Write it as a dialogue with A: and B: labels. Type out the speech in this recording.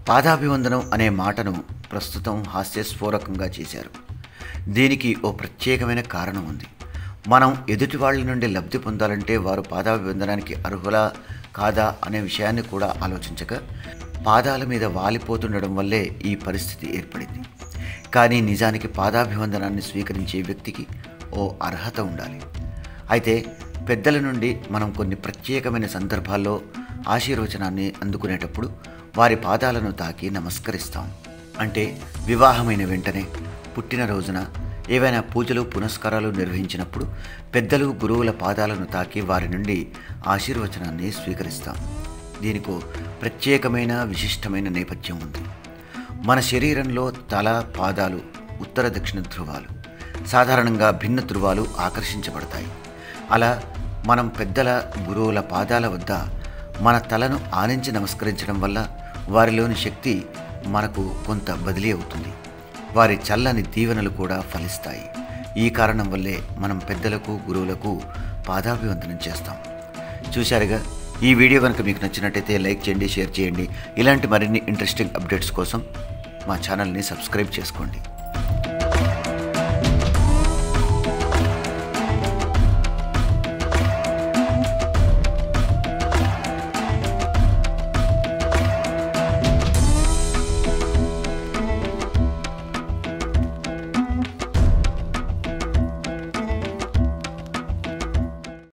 A: పాదాభివందనం అనే మాటను ప్రస్తుతం హాస్యస్ఫోరకంగా చేశారు దీనికి ఓ ప్రత్యేకమైన కారణం ఉంది మనం ఎదుటి వాళ్ళ నుండి లబ్ధి పొందాలంటే వారు పాదాభివందనానికి అర్హులా కాదా అనే విషయాన్ని కూడా ఆలోచించక పాదాల మీద వాలిపోతుండడం వల్లే ఈ పరిస్థితి ఏర్పడింది కానీ నిజానికి పాదాభివందనాన్ని స్వీకరించే వ్యక్తికి ఓ అర్హత ఉండాలి అయితే పెద్దల నుండి మనం కొన్ని ప్రత్యేకమైన సందర్భాల్లో ఆశీర్వచనాన్ని అందుకునేటప్పుడు వారి పాదాలను తాకి నమస్కరిస్తాం అంటే వివాహమైన వెంటనే పుట్టినరోజున ఏవైనా పూజలు పునస్కారాలు నిర్వహించినప్పుడు పెద్దలు గురువుల పాదాలను తాకి వారి నుండి ఆశీర్వచనాన్ని స్వీకరిస్తాం దీనికో ప్రత్యేకమైన విశిష్టమైన నేపథ్యం ఉంది మన శరీరంలో తల పాదాలు ఉత్తర దక్షిణ ధృవాలు సాధారణంగా భిన్న ధృవాలు ఆకర్షించబడతాయి అలా మనం పెద్దల గురువుల పాదాల వద్ద మన తలను ఆనించి నమస్కరించడం వల్ల వారిలోని శక్తి మనకు కొంత బదిలీ అవుతుంది వారి చల్లని దీవెనలు కూడా ఫలిస్తాయి ఈ కారణం వల్లే మనం పెద్దలకు గురువులకు పాదాభివందనం చేస్తాం చూశారుగా ఈ వీడియో కనుక మీకు నచ్చినట్టయితే లైక్ చేయండి షేర్ చేయండి ఇలాంటి మరిన్ని ఇంట్రెస్టింగ్ అప్డేట్స్ కోసం మా ఛానల్ని సబ్స్క్రైబ్ చేసుకోండి